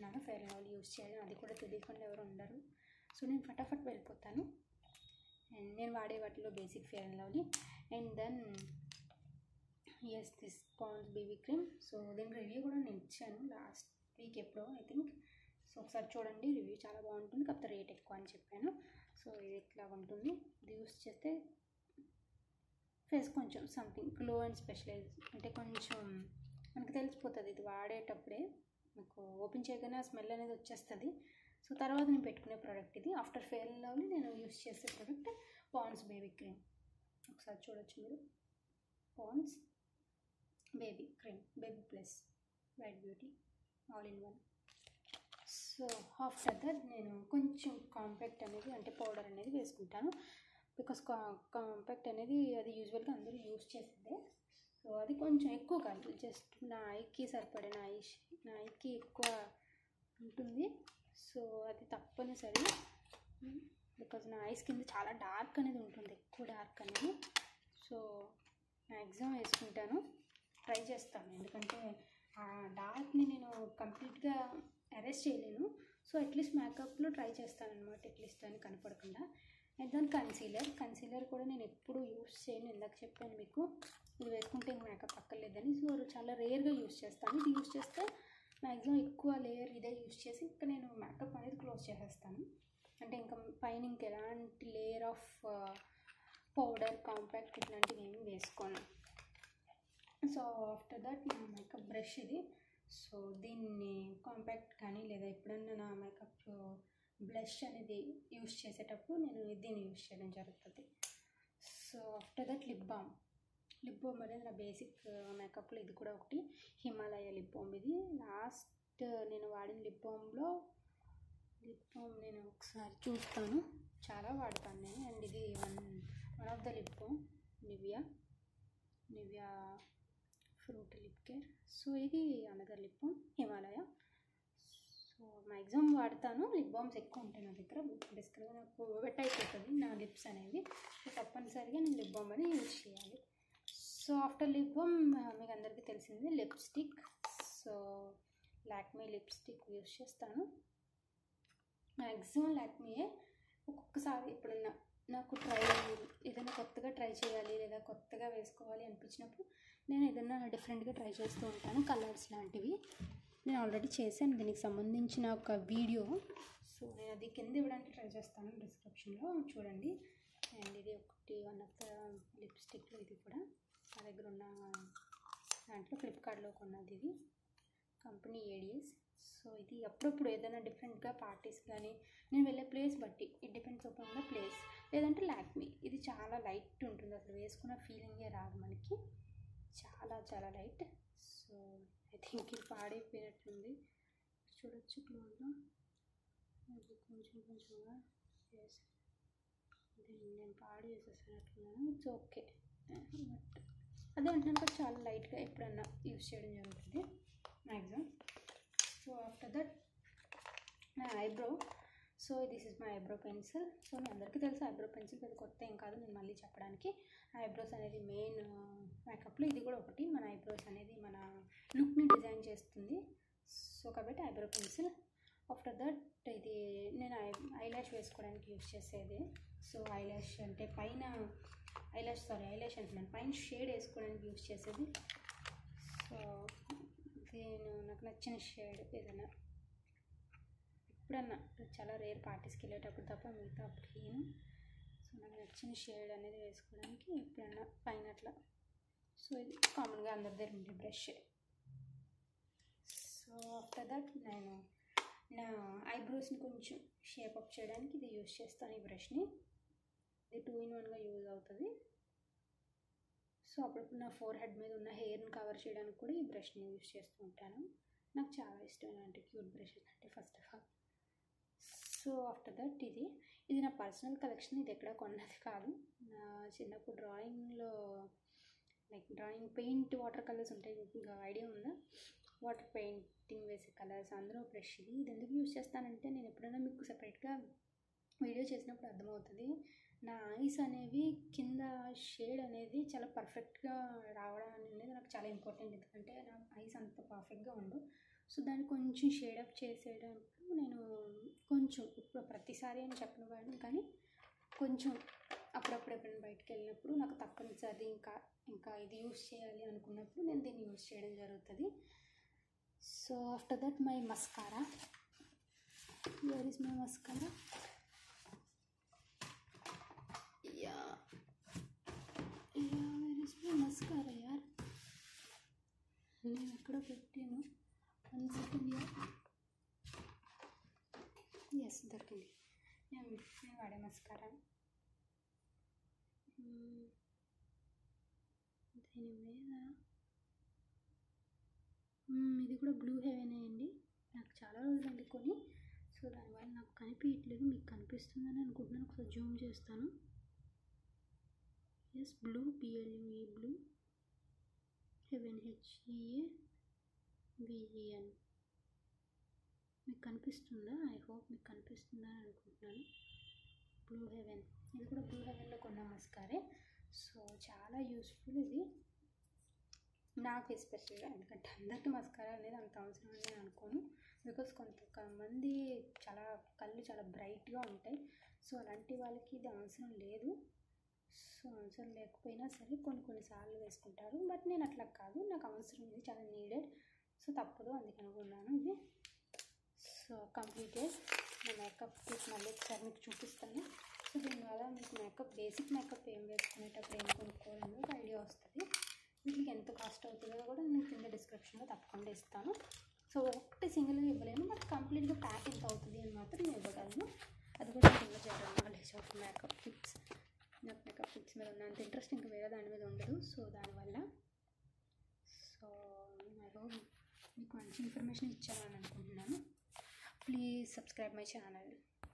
మొదలుపెట్టినాను Fair and Lovely use చేయడం అది కూడా తెలియకుండా ఎవరు ఉండరు సో నేను ఫటాఫట్ వెళ్ళిపోతాను అండ్ నేను వాడే వాటిలో basic Fair and Lovely and then yes this Pond's baby cream so దీని రివ్యూ కూడా నేను ఇచ్చాను లాస్ట్ వీక్ ఎప్పుడో ఐ థింక్ సో ఒకసారి చూడండి రివ్యూ చాలా బాగుంటుంది కాకపోతే రేట్ ఎక్కువ అని చెప్పాను సో ఇది ఇట్లా ఉంటుంది ఇది యూస్ చేస్తే ఫేస్ కొంచెం సంథింగ్ గ్లో అండ్ స్పెషలైజ్ అంటే కొంచెం మనకు తెలిసిపోతుంది ఇది వాడేటప్పుడే నాకు ఓపెన్ చేయగానే ఆ స్మెల్ అనేది వచ్చేస్తుంది సో తర్వాత నేను పెట్టుకునే ప్రోడక్ట్ ఇది ఆఫ్టర్ ఫెయిర్ అండ్ లవ్లీ నేను యూస్ చేసే ప్రోడక్ట్ పాన్స్ బేబీ క్రీమ్ ఒకసారి చూడొచ్చు మీరు Pond's baby cream baby plus white beauty all in one so after that నేను కొంచెం కాంపాక్ట్ అనేది అంటే పౌడర్ అనేది వేసుకుంటాను బికాస్ కాంపాక్ట్ అనేది అది యూజువల్గా అందరూ యూజ్ చేసేదే సో అది కొంచెం ఎక్కువ కాదు జస్ట్ నా ఐకి సరిపడే నా ఐ నా ఐకి ఎక్కువ ఉంటుంది సో అది తప్పనిసరి బికాజ్ నా ఐస్ కింద చాలా డార్క్ అనేది ఉంటుంది ఎక్కువ డార్క్ అనేది సో మ్యాక్సిమం వేసుకుంటాను ట్రై చేస్తాను ఎందుకంటే ఆ డార్క్ని నేను కంప్లీట్గా అరెస్ట్ చేయలేను సో అట్లీస్ట్ మేకప్లో ట్రై చేస్తాను అనమాట అట్లీస్ట్ అని కనపడకుండా అండ్ దాని కన్సీలర్ కన్సీలర్ కూడా నేను ఎప్పుడు యూస్ చేయను ఇందాక చెప్పాను మీకు ఇది వేసుకుంటే మేకప్ అక్కర్లేదని సో చాలా రేర్గా యూస్ చేస్తాను ఇది యూస్ చేస్తే మ్యాక్సిమం ఎక్కువ లేయర్ ఇదే యూస్ చేసి ఇంకా నేను మేకప్ అనేది క్లోజ్ చేసేస్తాను అంటే ఇంకా పైన ఇంక ఎలాంటి లేయర్ ఆఫ్ పౌడర్ కాంపాక్ట్ ఇట్లాంటివి ఏమి వేసుకోను సో ఆఫ్టర్ దట్ నా మేకప్ బ్రష్ ఇది సో దీన్ని కాంపాక్ట్ కానీ లేదా ఎప్పుడన్నా నా మేకప్ బ్లష్ అనేది యూస్ చేసేటప్పుడు నేను దీన్ని యూస్ చేయడం జరుగుతుంది so after that lip balm lip balm అనేది నా బేసిక్ మేకప్లో ఇది కూడా ఒకటి హిమాలయ లిప్ బామ్ ఇది లాస్ట్ నేను వాడిన లిప్ బామ్లో లిప్ బామ్ నేను ఒకసారి చూస్తాను చాలా వాడతాను నేను అండ్ ఇది one one of the lip balm Nivea Nivea fruit lip care so ఇది another lip balm Himalaya so maximum వాడతాను లిప్ బామ్స్ ఎక్కువ ఉంటాయి నా దగ్గర బేసికల్గా నాకు వెట్ అయిపోతుంది నా లిప్స్ అనేవి సో తప్పనిసరిగా నేను లిప్ బామ్ అని యూజ్ చేయాలి సో ఆఫ్టర్ లిప్ బామ్ మీకు అందరికీ తెలిసింది lipstick so Lakme lipstick use చేస్తాను మ్యాక్సిమం లాక్మీయే ఒక్కొక్కసారి ఎప్పుడన్నా నాకు ట్రై ఏదైనా కొత్తగా ట్రై చేయాలి లేదా కొత్తగా వేసుకోవాలి అనిపించినప్పుడు నేను ఏదైనా డిఫరెంట్గా ట్రై చేస్తూ ఉంటాను కలర్స్ లాంటివి నేను ఆల్రెడీ చేశాను దీనికి సంబంధించిన ఒక వీడియో సో నేను అది కింద ఇవ్వడానికి ట్రై చేస్తాను డిస్క్రిప్షన్లో చూడండి అండ్ ఇది ఒకటి వన్ ఆఫ్ ద లిప్స్టిక్లో ఇది కూడా నా దగ్గర ఉన్న దాంట్లో ఫ్లిప్కార్ట్లో కొన్నది ఇది కంపెనీ ఏడిఎస్ సో ఇది అప్పుడప్పుడు ఏదైనా డిఫరెంట్గా పార్టీస్ కానీ నేను వెళ్ళే ప్లేస్ బట్టి it depends upon the place లేదంటే లాక్మీ ఇది చాలా లైట్ ఉంటుంది అసలు వేసుకున్న ఫీలింగే రాదు మనకి చాలా చాలా లైట్ సో ఐ థింక్ ఇది పాడైపోయినట్టుంది చూడొచ్చు క్లోజ్గా అది కొంచెం కొంచెంగా ఎస్ దీన్ని నేను పాడు చేసేసినట్లున్నాను ఇట్స్ ఓకే బట్ అదే అంటున్నాను కదా చాలా లైట్గా ఎప్పుడన్నా యూస్ చేయడం జరుగుతుంది మ్యాక్సిమం సో ఆఫ్టర్ దట్ నా eyebrow so this is my eyebrow pencil so మీ అందరికీ తెలుసు ఐబ్రో పెన్సిల్ పెద్ద కొత్త ఏం కాదు నేను మళ్ళీ చెప్పడానికి ఐబ్రోస్ అనేది మెయిన్ మేకప్లో ఇది కూడా ఒకటి మన ఐబ్రోస్ అనేది మన లుక్ని డిజైన్ చేస్తుంది సో కాబట్టి ఐబ్రో పెన్సిల్ ఆఫ్టర్ దట్ ఇది నేను ఐ ఐలాష్ వేసుకోవడానికి యూస్ చేసేది సో ఐలాష్ అంటే పైన ఐలాష్ సారీ ఐలాష్ అంటున్నాను పైన షేడ్ వేసుకోవడానికి యూస్ చేసేది సో నేను నాకు నచ్చిన షేడ్ ఏదైనా ఎప్పుడన్నా చాలా రేర్ పార్టీస్కి వెళ్ళేటప్పుడు తప్ప మిగతా అప్పుడు వేయను సో నాకు నచ్చిన షేడ్ అనేది వేసుకోవడానికి ఎప్పుడన్నా పైన అట్లా సో ఇది కామన్గా అందరి దగ్గర ఉండే బ్రష్ సో ఆఫ్టర్ దట్ నేను నా ఐబ్రోస్ని కొంచెం షేప్ అప్ చేయడానికి ఇది యూస్ చేస్తాను ఈ బ్రష్ని ఇది టూ ఇన్ వన్గా యూజ్ అవుతుంది సో అప్పుడప్పుడు నా ఫోర్ హెడ్ మీద ఉన్న హెయిర్ని కవర్ చేయడానికి కూడా ఈ బ్రష్ని యూజ్ చేస్తూ ఉంటాను నాకు చాలా ఇష్టం ఇలాంటి క్యూట్ బ్రషెస్ అంటే first of all so after that ఇది ఇది నా పర్సనల్ కలెక్షన్ ఇది ఎక్కడ కొన్నది కాదు నా చిన్నప్పుడు డ్రాయింగ్లో like drawing paint water colours ఉంటాయి మీకు ఇంకా ఐడియా ఉందా వాటర్ పెయింటింగ్ వేసే కలర్స్ అందులో బ్రష్ ఇది ఇది ఎందుకు యూస్ చేస్తానంటే నేను ఎప్పుడైనా మీకు సపరేట్గా వీడియో చేసినప్పుడు అర్థమవుతుంది నా ఐస్ అనేవి కింద షేడ్ అనేది చాలా పర్ఫెక్ట్గా రావడం అనేది నాకు చాలా ఇంపార్టెంట్ ఎందుకంటే నా ఐస్ అంత పర్ఫెక్ట్గా ఉండు సో దాన్ని కొంచెం షేడప్ చేసేటప్పుడు నేను కొంచెం ఇప్పుడు ప్రతిసారి అని చెప్పను కానీ కానీ కొంచెం అప్పుడప్పుడు ఎప్పుడైనా బయటకు వెళ్ళినప్పుడు నాకు తప్పనిసరి ఇంకా ఇంకా ఇది యూస్ చేయాలి అనుకున్నప్పుడు నేను దీన్ని యూస్ చేయడం జరుగుతుంది so after that my mascara where is my mascara yeah yeah where is my mascara యార్ నేను ఎక్కడ పెట్టాను వన్ సెకండ్ ఎస్ దొరికింది నేను నేను వాడే మస్కారా మ్మ్. దీని మీద మ్మ్, ఇది కూడా బ్లూ హెవెనే అండి నాకు చాలా రోజులండి కొని సో దానివల్ల నాకు కనిపించట్లేదు మీకు కనిపిస్తుందని అనుకుంటున్నాను ఒకసారి జూమ్ చేస్తాను yes blue B L U E blue heaven H E A V E N మీకు కనిపిస్తుందా ఐ హోప్ మీకు కనిపిస్తుందా అని అనుకుంటున్నాను బ్లూ హెవెన్ ఇది కూడా బ్లూ హెవెన్లో కొన్న మస్కారే సో చాలా యూస్ఫుల్ ఇది నాకు ఎస్పెషల్గా ఎందుకంటే అందరికీ మస్కారా అనేది అంత అవసరం అని నేను అనుకోను బికాస్ కొంతమంది చాలా కళ్ళు చాలా బ్రైట్గా ఉంటాయి సో అలాంటి వాళ్ళకి ఇది అవసరం లేదు సో అవసరం లేకపోయినా సరే కొన్ని కొన్నిసార్లు వేసుకుంటారు బట్ నేను అట్లా కాదు నాకు అవసరం ఇది చాలా నీడెడ్ సో తప్పదు అందుకని అనుకున్నాను ఇది సో కంప్లీటెడ్ నా మేకప్ కిట్ మళ్ళీ ఒకసారి మీకు చూపిస్తాను సో దీనివల్ల మీకు మేకప్ బేసిక్ మేకప్ ఏం వేసుకునేటప్పుడు ఏం కొనుక్కోవాలని ఒక ఐడియా వస్తుంది వీటికి ఎంత కాస్ట్ అవుతుందో కూడా నేను కింద డిస్క్రిప్షన్లో తప్పకుండా ఇస్తాను సో ఒకటి సింగిల్గా ఇవ్వలేను బట్ కంప్లీట్గా ప్యాక్ ఎంత అవుతుంది అని మాత్రం నేను ఇవ్వగలను అది కూడా కింద general knowledge of makeup kits నాకు మేకప్ కిట్స్ మీద ఉన్నంత ఇంట్రెస్ట్ ఇంకా వేరే దాని మీద ఉండదు సో దానివల్ల సో ఐ హోప్ మీకు మంచి ఇన్ఫర్మేషన్ ఇచ్చాను అని అనుకుంటున్నాను ప్లీజ్ సబ్స్క్రైబ్ మై ఛానల్